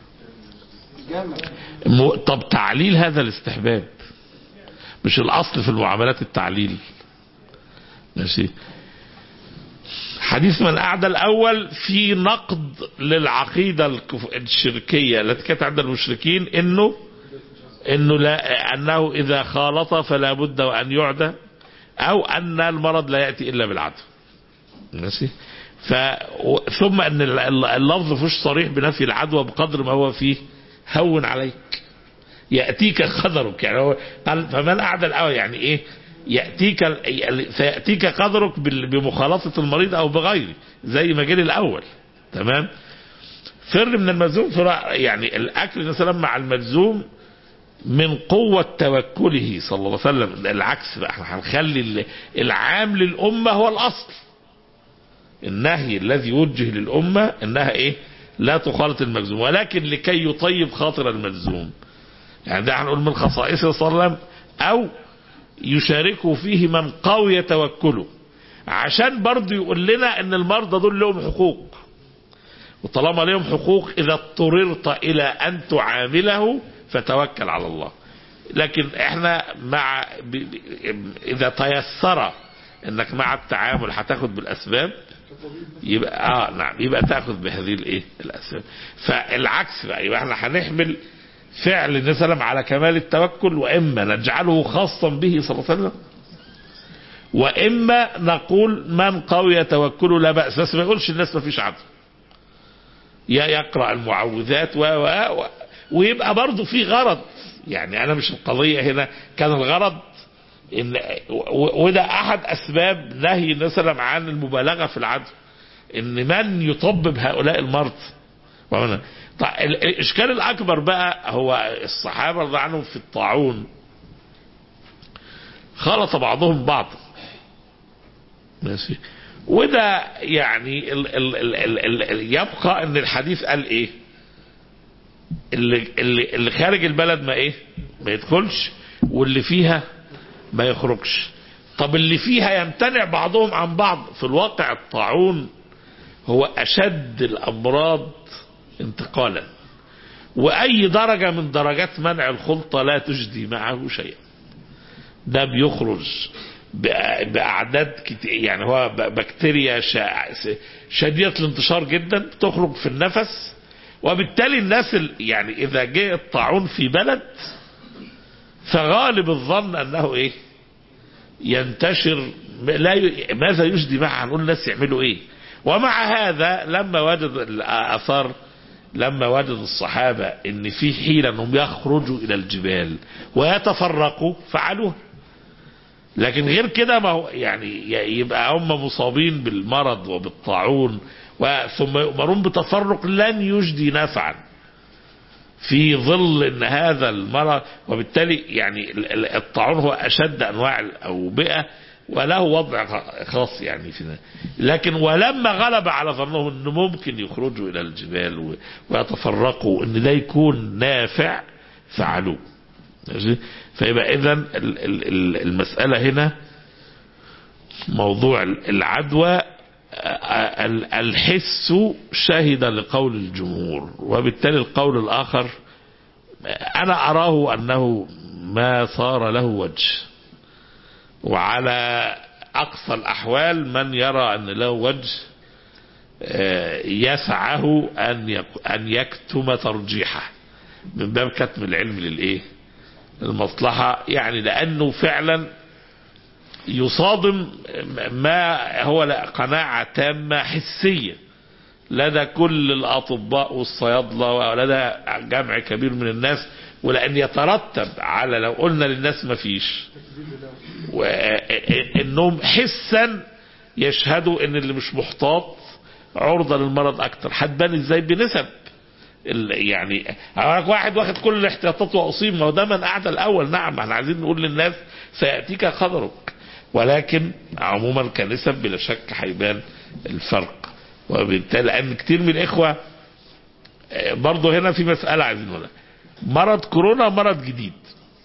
م- طب تعليل هذا الاستحباب مش الاصل في المعاملات التعليل ماشي حديث من أعدى الأول في نقد للعقيدة الكف- الشركية التي كانت عند المشركين إنه إنه لا أنه إذا خالط فلا بد وأن يعدى أو أن المرض لا يأتي إلا بالعدوى ماشي ف و- ثم أن ال- ال- اللفظ فيش صريح بنفي العدوى بقدر ما هو فيه هون عليك يأتيك قدرك يعني هو قال فمن أعدى الأول يعني إيه يأتيك ال- سيأتيك قدرك بال- بمخالطة المريض أو بغيره زي ما جه الأول تمام فر من الملزوم فر يعني الأكل مثلا مع الملزوم من قوة توكله صلى الله عليه وسلم العكس بقى احنا هنخلي ال- العام للأمة هو الأصل النهي الذي يوجه للأمة إنها إيه لا تخالط المجزوم ولكن لكي يطيب خاطر المجزوم يعني ده هنقول من خصائصه صلى الله عليه وسلم أو يشاركه فيه من قوي توكله عشان برضه يقول لنا ان المرضى دول لهم حقوق وطالما لهم حقوق اذا اضطررت الى ان تعامله فتوكل على الله لكن احنا مع ب... ب... اذا تيسر انك مع التعامل هتاخد بالاسباب يبقى اه نعم يبقى تاخذ بهذه الايه الاسباب فالعكس بقى يبقى احنا هنحمل فعل النبي صلى الله عليه وسلم على كمال التوكل واما نجعله خاصا به صلى الله عليه وسلم واما نقول من قوي توكله لا باس بس ما يقولش الناس ما فيش عدل يا يقرا المعوذات و, و, و ويبقى برضه في غرض يعني انا مش القضيه هنا كان الغرض ان و- وده احد اسباب نهي النبي صلى الله عليه وسلم عن المبالغه في العدل ان من يطبب هؤلاء المرضى ومن- طيب ال- الاشكال الاكبر بقى هو الصحابه رضي الله عنهم في الطاعون خلط بعضهم بعضا ماشي وده يعني ال ال ال ال ال يبقى ان الحديث قال ايه اللي, اللي, اللي خارج البلد ما ايه ما يدخلش واللي فيها ما يخرجش طب اللي فيها يمتنع بعضهم عن بعض في الواقع الطاعون هو اشد الامراض انتقالا واي درجة من درجات منع الخلطة لا تجدي معه شيئا ده بيخرج بأ- باعداد كتير يعني هو ب- بكتيريا شا- شديدة الانتشار جدا بتخرج في النفس وبالتالي الناس ال- يعني اذا جاء الطاعون في بلد فغالب الظن انه ايه ينتشر لا ي... ماذا يجدي معه هنقول الناس يعملوا ايه ومع هذا لما وجد الاثار لما وجد الصحابة ان في حيلة انهم يخرجوا الى الجبال ويتفرقوا فعلوها لكن غير كده ما هو يعني ي- يبقى هم مصابين بالمرض وبالطاعون و- ثم يؤمرون بتفرق لن يجدي نفعا في ظل ان هذا المرض وبالتالي يعني ال- ال- الطاعون هو اشد انواع الاوبئه وله وضع خ- خاص يعني في لكن ولما غلب على ظنهم انه ممكن يخرجوا الى الجبال و- ويتفرقوا ان ده يكون نافع فعلوه ماشي؟ فيبقى اذا ال- ال- ال- المساله هنا موضوع العدوى آه، ال- الحس شهد لقول الجمهور وبالتالي القول الآخر أنا أراه أنه ما صار له وجه وعلى أقصى الأحوال من يرى أن له وجه آه، يسعه أن يك- أن يكتم ترجيحه من باب كتم العلم للإيه المصلحة يعني لأنه فعلا يصادم ما هو لا قناعة تامة حسية لدى كل الأطباء والصيادلة ولدى جمع كبير من الناس ولأن يترتب على لو قلنا للناس ما فيش وإنهم حسا يشهدوا ان اللي مش محتاط عرضة للمرض اكتر هتبان ازاي بنسب ال- يعني هقولك واحد واخد كل الاحتياطات واصيب ما هو ده من قعد الاول نعم احنا عايزين نقول للناس سياتيك قدرك ولكن عموما كنسب بلا شك هيبان الفرق وبالتالي لان كتير من الاخوه آه، برضه هنا في مسألة عايزين نقولها مرض كورونا مرض جديد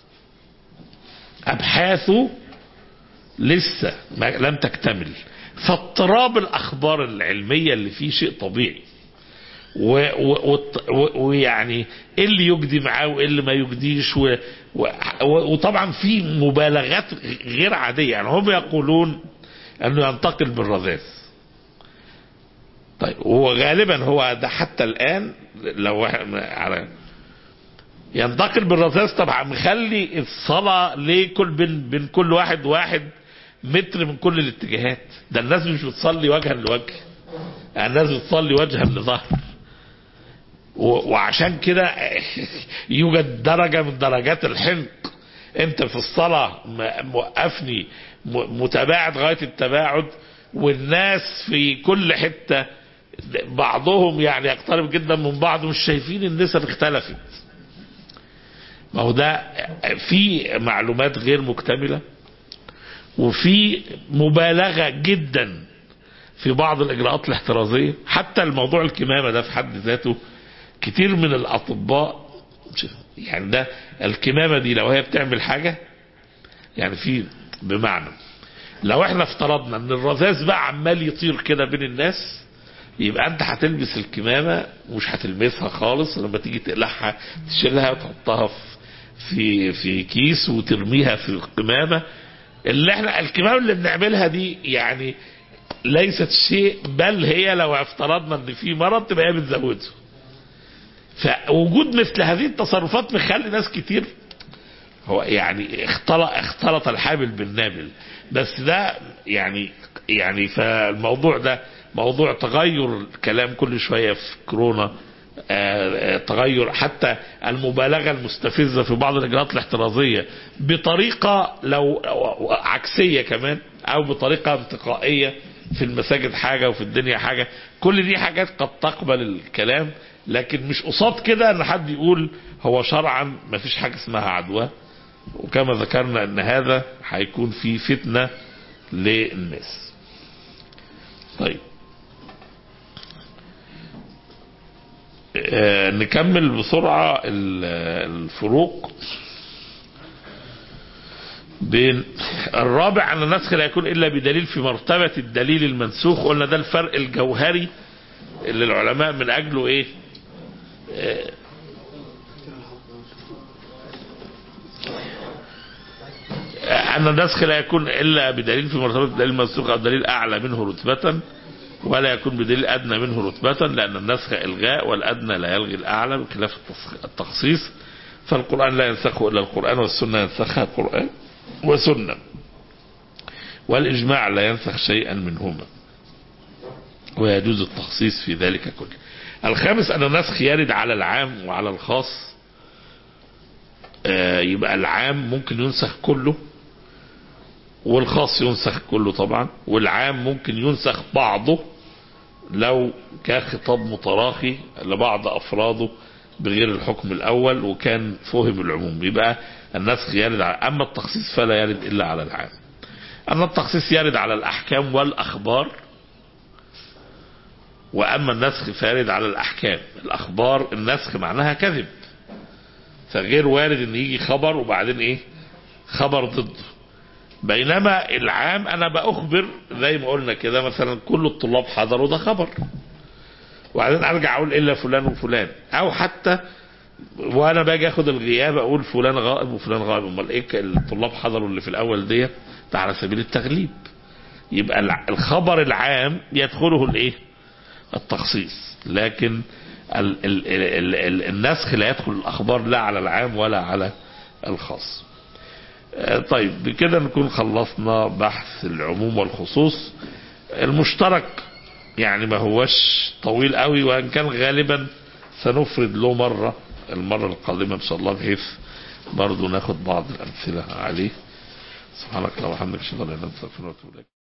أبحاثه لسه ما لم تكتمل فاضطراب الأخبار العلمية اللي فيه شيء طبيعي و- و- وط- و- ويعني ايه اللي يجدي معاه وايه اللي ما يجديش و و و- وطبعا في مبالغات غير عاديه يعني هم يقولون انه ينتقل بالرذاذ طيب هو غالبا هو ده حتى الان لو واحد على ينتقل بالرذاذ طبعا مخلي الصلاه ليه كل بين بين كل واحد واحد متر من كل الاتجاهات ده الناس مش بتصلي وجها لوجه الناس بتصلي وجها لظهر و- وعشان كده يوجد درجة من درجات الحنق انت في الصلاة م- موقفني م- متباعد غاية التباعد والناس في كل حتة بعضهم يعني يقترب جدا من بعض مش شايفين النسب اختلفت ما هو ده في معلومات غير مكتملة وفي مبالغة جدا في بعض الإجراءات الاحترازية حتى الموضوع الكمامة ده في حد ذاته كتير من الأطباء يعني ده الكمامة دي لو هي بتعمل حاجة يعني في بمعنى لو احنا افترضنا ان الرذاذ بقى عمال يطير كده بين الناس يبقى انت هتلبس الكمامة مش هتلبسها خالص لما تيجي تقلعها تشيلها وتحطها في في كيس وترميها في القمامة اللي احنا الكمامة اللي بنعملها دي يعني ليست شيء بل هي لو افترضنا ان في مرض تبقى هي بتزوده فوجود مثل هذه التصرفات مخلي ناس كتير هو يعني اختلط اختلط الحابل بالنابل بس ده يعني يعني فالموضوع ده موضوع تغير الكلام كل شويه في كورونا آه، آه، تغير حتى المبالغه المستفزه في بعض الاجراءات الاحترازيه بطريقه لو أو عكسيه كمان او بطريقه انتقائيه في المساجد حاجه وفي الدنيا حاجه كل دي حاجات قد تقبل الكلام لكن مش قصاد كده ان حد يقول هو شرعا ما فيش حاجه اسمها عدوى وكما ذكرنا ان هذا هيكون في فتنه للناس طيب آه، نكمل بسرعة ال- الفروق بين الرابع أن النسخ لا يكون إلا بدليل في مرتبة الدليل المنسوخ قلنا ده الفرق الجوهري اللي العلماء من أجله إيه آه، أن النسخ لا يكون إلا بدليل في مرتبة الدليل المنسوخ أو دليل أعلى منه رتبة ولا يكون بدليل أدنى منه رتبة لأن النسخ إلغاء والأدنى لا يلغي الأعلى بخلاف التص- التخصيص فالقرآن لا ينسخه إلا القرآن والسنة ينسخها القرآن وسنة والإجماع لا ينسخ شيئا منهما ويجوز التخصيص في ذلك كله الخامس أن النسخ يرد على العام وعلى الخاص آه، يبقى العام ممكن ينسخ كله والخاص ينسخ كله طبعا والعام ممكن ينسخ بعضه لو كان خطاب متراخي لبعض افراده بغير الحكم الاول وكان فهم العموم يبقى النسخ يرد على اما التخصيص فلا يرد الا على العام اما التخصيص يرد على الاحكام والاخبار واما النسخ فيرد على الاحكام الاخبار النسخ معناها كذب فغير وارد ان يجي خبر وبعدين ايه خبر ضده بينما العام انا باخبر زي ما قلنا كده مثلا كل الطلاب حضروا ده خبر وبعدين ارجع اقول الا فلان وفلان او حتى وانا باجي اخد الغياب اقول فلان غائب وفلان غائب امال ايه الطلاب حضروا اللي في الاول ديت ده على سبيل التغليب يبقى الع- الخبر العام يدخله الايه التخصيص لكن ال ال ال ال النسخ لا يدخل الاخبار لا على العام ولا على الخاص آه، طيب بكده نكون خلصنا بحث العموم والخصوص المشترك يعني ما هوش طويل قوي وان كان غالبا سنفرد له مرة المرة القادمة ان شاء الله بحيث برضو ناخد بعض الامثلة عليه سبحانك اللهم وبحمدك اشهد ان لا اله الا انت استغفرك واتوب اليك